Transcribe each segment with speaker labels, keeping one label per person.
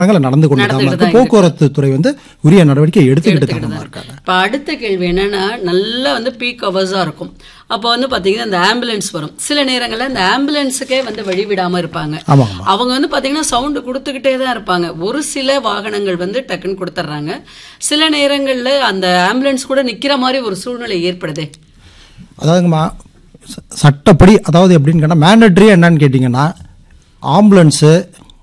Speaker 1: நாங்கள் நடந்து கொண்டு தான்
Speaker 2: நடந்துகிட்டு
Speaker 1: இருக்கு
Speaker 2: தான்
Speaker 1: போக்குவரத்து துறை வந்து உரிய நடவடிக்கை எடுத்துக்கிட்டு தான் இருக்காங்க
Speaker 2: இப்போ அடுத்த கேள்வி என்னன்னா நல்லா வந்து பீக் ஹவர்ஸாக இருக்கும் அப்போ வந்து பார்த்தீங்கன்னா இந்த ஆம்புலன்ஸ் வரும் சில நேரங்களில் இந்த ஆம்புலன்ஸுக்கே வந்து வழி விடாம இருப்பாங்க
Speaker 1: ஆமாம் ஆமாம்
Speaker 2: அவங்க வந்து பார்த்தீங்கன்னா சவுண்டு கொடுத்துக்கிட்டே தான் இருப்பாங்க ஒரு சில வாகனங்கள் வந்து டக்குன்னு கொடுத்துட்றாங்க சில நேரங்களில் அந்த ஆம்புலன்ஸ் கூட நிற்கிற மாதிரி ஒரு சூழ்நிலை ஏற்படுதே
Speaker 1: அதாவதுங்கம்மா ச- சட்டப்படி அதாவது எப்படின்னு கேட்டால் மேண்டட்ரி என்னன்னு கேட்டிங்கன்னா ஆம்புலன்ஸு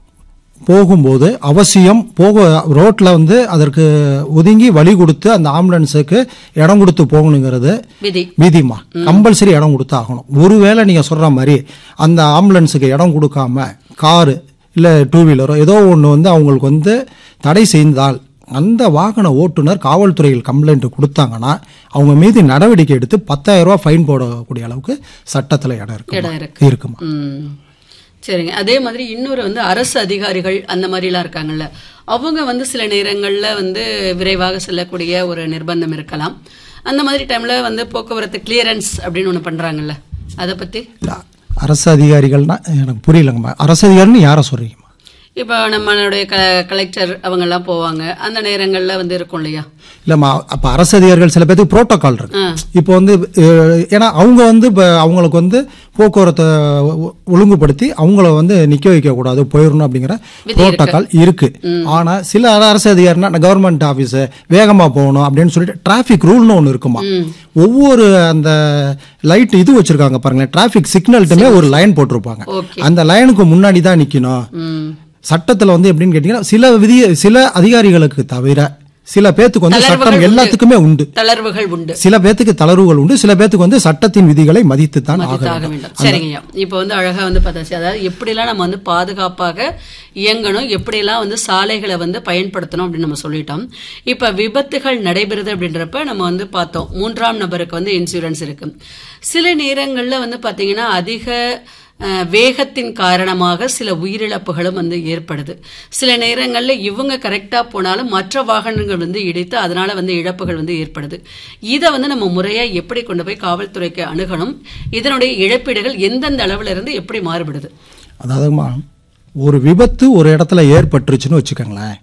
Speaker 1: போகும்போது அவசியம் போக ரோட்டில் வந்து அதற்கு ஒதுங்கி வழி கொடுத்து அந்த ஆம்புலன்ஸுக்கு இடம் கொடுத்து போகணுங்கிறது
Speaker 2: விதி
Speaker 1: விதிமா கம்பல்சரி இடம் கொடுத்து ஆகணும் ஒருவேளை நீங்கள் சொல்கிற மாதிரி அந்த ஆம்புலன்ஸுக்கு இடம் கொடுக்காம காரு இல்லை டூ வீலரோ ஏதோ ஒன்று வந்து அவங்களுக்கு வந்து தடை செய்தால் அந்த வாகன ஓட்டுநர் காவல்துறையில் கம்ப்ளைண்ட் கொடுத்தாங்கன்னா அவங்க மீது நடவடிக்கை எடுத்து பத்தாயிரம் ரூபாய் ஃபைன் போடக்கூடிய அளவுக்கு சட்டத்தில் இடம் இருக்கு
Speaker 2: இடம் இருக்கு
Speaker 1: இருக்குமா
Speaker 2: ம் சரிங்க அதே மாதிரி இன்னொரு வந்து அரசு அதிகாரிகள் அந்த மாதிரிலாம் இருக்காங்கல்ல அவங்க வந்து சில நேரங்களில் வந்து விரைவாக செல்லக்கூடிய ஒரு நிர்பந்தம் இருக்கலாம் அந்த மாதிரி டைமில் வந்து போக்குவரத்து கிளியரன்ஸ் அப்படின்னு ஒன்று பண்ணுறாங்கல்ல அதை பற்றி
Speaker 1: இல்ல, அரசு அதிகாரிகள்னா எனக்கு புரியலங்கம்மா அரசு அதிகாரின்னு யாரை சொல்றீங்கம்மா
Speaker 2: இப்போ நம்மளுடைய க கலெக்டர் அவங்கெல்லாம் போவாங்க அந்த நேரங்களில் வந்து இருக்கும் இல்லையா
Speaker 1: இல்லைம்மா அப்போ அரசு அதிகாரிகள் சில பேருக்கு புரோட்டோகால் இருக்கு
Speaker 2: ஆ
Speaker 1: இப்போ வந்து அஹ், ஏன்னா அவங்க வந்து இப்போ அவங்களுக்கு வந்து போக்குவரத்தை ஒ- ஒழுங்குபடுத்தி அவங்கள வந்து நிக்க வைக்க கூடாது போயிடணும் அப்படிங்கிற புரோட்டோகால் இருக்கு ஆனா சில அரசு அதிகாரினா கவர்மெண்ட் ஆபீஸ் வேகமா போகணும் அப்படின்னு சொல்லிட்டு டிராஃபிக் ரூல்னு ஒன்று இருக்குமா ஒவ்வொரு அந்த லைட் இது வச்சிருக்காங்க பாருங்களேன் டிராஃபிக் சிக்னல்ட்டுமே ஒரு லைன் போட்டிருப்பாங்க
Speaker 2: ஓகே
Speaker 1: அந்த லைனுக்கு முன்னாடி தான் நிக்கணும்
Speaker 2: ம்
Speaker 1: சட்டத்துல வந்து எப்படின்னு கேட்டீங்கன்னா சில விதி சில அதிகாரிகளுக்கு தவிர சில பேத்துக்கு வந்து சட்டம்
Speaker 2: தளர்வுகள் உண்டு.
Speaker 1: எல்லாத்துக்குமே உண்டு
Speaker 2: தளர்வுகள் உண்டு
Speaker 1: சில பேத்துக்கு தளர்வுகள் உண்டு சில பேத்துக்கு வந்து சட்டத்தின் விதிகளை மதித்து தான் ஆக
Speaker 2: மதித்தாக
Speaker 1: வேண்டும்
Speaker 2: வேண்டும் சரிங்கய்யா இப்போ வந்து அழகா வந்து பார்த்தாச்சு அதாவது எப்படிலாம் நம்ம வந்து பாதுகாப்பாக இயங்கணும் எப்படியெல்லாம் வந்து சாலைகளை வந்து பயன்படுத்தணும் அப்படின்னு நம்ம சொல்லிட்டோம் இப்போ விபத்துகள் நடைபெறுது அப்படின்றப்ப நம்ம வந்து பார்த்தோம் மூன்றாம் நபருக்கு வந்து இன்சூரன்ஸ் இருக்கு சில நேரங்களில் வந்து பார்த்தீங்கன்னா அதிக அஹ், வேகத்தின் காரணமாக சில உயிரிழப்புகளும் வந்து ஏற்படுது சில நேரங்களில் இவங்க கரெக்டாக போனாலும் மற்ற வாகனங்கள் வந்து இடித்து அதனால வந்து இழப்புகள் வந்து ஏற்படுது இதை வந்து நம்ம முறையாக எப்படி கொண்டு போய் காவல்துறைக்கு அணுகணும் இதனுடைய இழப்பீடுகள் எந்தெந்த அளவுல இருந்து எப்படி மாறுபடுது
Speaker 1: அதாவதுமா ஒரு விபத்து ஒரு இடத்துல ஏற்பட்டுருச்சுன்னு வச்சுக்கோங்களேன்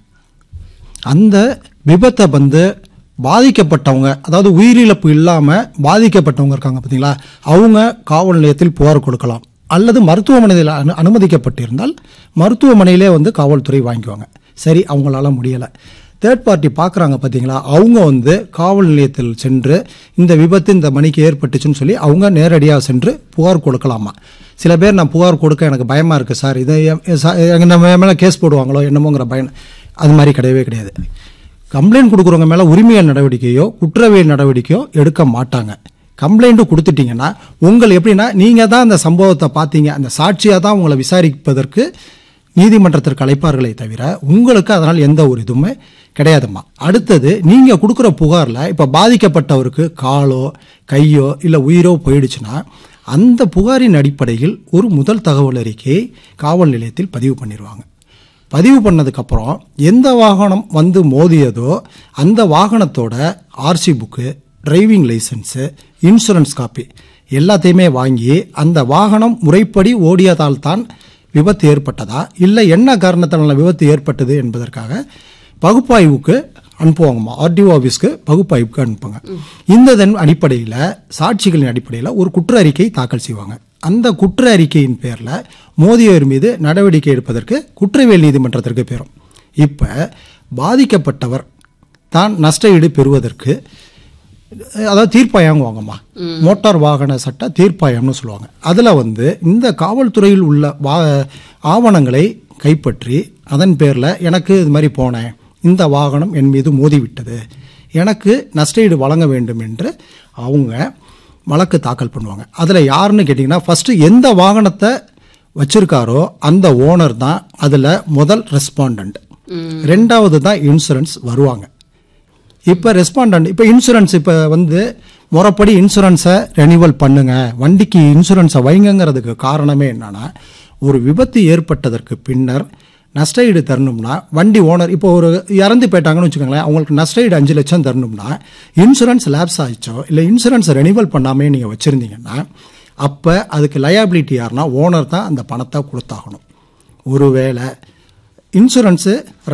Speaker 1: அந்த விபத்தை வந்து பாதிக்கப்பட்டவங்க அதாவது உயிரிழப்பு இல்லாமல் பாதிக்கப்பட்டவங்க இருக்காங்க பார்த்தீங்களா அவங்க காவல் நிலையத்தில் புகார் கொடுக்கலாம் அல்லது மருத்துவமனையில் அனு அனுமதிக்கப்பட்டிருந்தால் மருத்துவமனையிலே வந்து காவல்துறை வாங்கிக்குவாங்க சரி அவங்களால முடியலை தேர்ட் பார்ட்டி பார்க்குறாங்க பார்த்தீங்களா அவங்க வந்து காவல் நிலையத்தில் சென்று இந்த விபத்து இந்த மணிக்கு ஏற்பட்டுச்சுன்னு சொல்லி அவங்க நேரடியாக சென்று புகார் கொடுக்கலாமா சில பேர் நான் புகார் கொடுக்க எனக்கு பயமாக இருக்குது சார் இதை எ- எ- சா- எங்க நம்ம மேலே கேஸ் போடுவாங்களோ என்னமோங்கிற பயம் அது மாதிரி கிடையவே கிடையாது கம்ப்ளைண்ட் கொடுக்குறவங்க மேலே உரிமையல் நடவடிக்கையோ குற்றவியல் நடவடிக்கையோ எடுக்க மாட்டாங்க கம்ப்ளைண்ட் கொடுத்துட்டீங்கன்னா உங்கள் எப்படின்னா நீங்கள் தான் அந்த சம்பவத்தை பார்த்தீங்க அந்த சாட்சியாக தான் உங்களை விசாரிப்பதற்கு நீதிமன்றத்திற்கு அழைப்பார்களே தவிர உங்களுக்கு அதனால் எந்த ஒரு இதுவுமே கிடையாதும்மா அடுத்தது நீங்கள் கொடுக்குற புகாரில் இப்போ பாதிக்கப்பட்டவருக்கு காலோ கையோ இல்லை உயிரோ போயிடுச்சுன்னா அந்த புகாரின் அடிப்படையில் ஒரு முதல் தகவல் அறிக்கையை காவல் நிலையத்தில் பதிவு பண்ணிடுவாங்க பதிவு பண்ணதுக்கப்புறம் எந்த வாகனம் வந்து மோதியதோ அந்த வாகனத்தோட RC book driving licence insurance copy எல்லாத்தையுமே வாங்கி அந்த வாகனம் முறைப்படி ஓடியதால் தான் விபத்து ஏற்பட்டதா இல்லை என்ன காரணத்தினால விபத்து ஏற்பட்டது என்பதற்காக பகுப்பாய்வுக்கு அனுப்புவாங்கம்மா ஆர்டிஓ ஆஃபீஸ்க்கு பகுப்பாய்வுக்கு அனுப்புங்க இந்த இதன் அடிப்படையில் சாட்சிகளின் அடிப்படையில் ஒரு குற்ற அறிக்கை தாக்கல் செய்வாங்க அந்த குற்ற அறிக்கையின் பேரில் மோதியோர் மீது நடவடிக்கை எடுப்பதற்கு குற்றவியல் நீதிமன்றத்திற்கு பேரும் இப்போ பாதிக்கப்பட்டவர் தான் நஷ்ட ஈடு பெறுவதற்கு அதாவது தீர்ப்பாயம் வாங்கம்மா மோட்டார் வாகன சட்ட தீர்ப்பாயம்னு சொல்லுவாங்க அதில் வந்து இந்த காவல்துறையில் உள்ள வா ஆவணங்களை கைப்பற்றி அதன் பேரில் எனக்கு இது மாதிரி போனேன் இந்த வாகனம் என் மீது மோதிவிட்டது எனக்கு நஷ்டஈடு வழங்க வேண்டும் என்று அவங்க வழக்கு தாக்கல் பண்ணுவாங்க அதில் யாருன்னு கேட்டிங்கன்னா ஃபஸ்ட்டு எந்த வாகனத்தை வச்சிருக்காரோ அந்த ஓனர் தான் அதில் முதல் ரெஸ்பாண்டன்ட் ரெண்டாவது தான் இன்சூரன்ஸ் வருவாங்க இப்போ ரெஸ்பாண்டன்ட் இப்போ இன்சூரன்ஸ் இப்போ வந்து முறைப்படி இன்சூரன்ஸை ரெனியூவல் பண்ணுங்க வண்டிக்கு இன்சூரன்ஸை வைங்கங்கிறதுக்கு காரணமே என்னன்னா ஒரு விபத்து ஏற்பட்டதற்கு பின்னர் நஷ்டஈடு தரணும்னா வண்டி ஓனர் இப்போ ஒரு இறந்து போயிட்டாங்கன்னு வச்சுக்கோங்களேன் அவங்களுக்கு நஷ்டஈடு அஞ்சு லட்சம் தரணும்னா இன்சூரன்ஸ் லேப்ஸ் ஆயிடுச்சோ இல்லை இன்சூரன்ஸ் ரெனியூவல் பண்ணாமே நீங்கள் வச்சுருந்தீங்கன்னா அப்போ அதுக்கு லயபிலிட்டி யாருன்னா ஓனர் தான் அந்த பணத்தை கொடுத்தாகணும் ஒருவேளை இன்சூரன்ஸு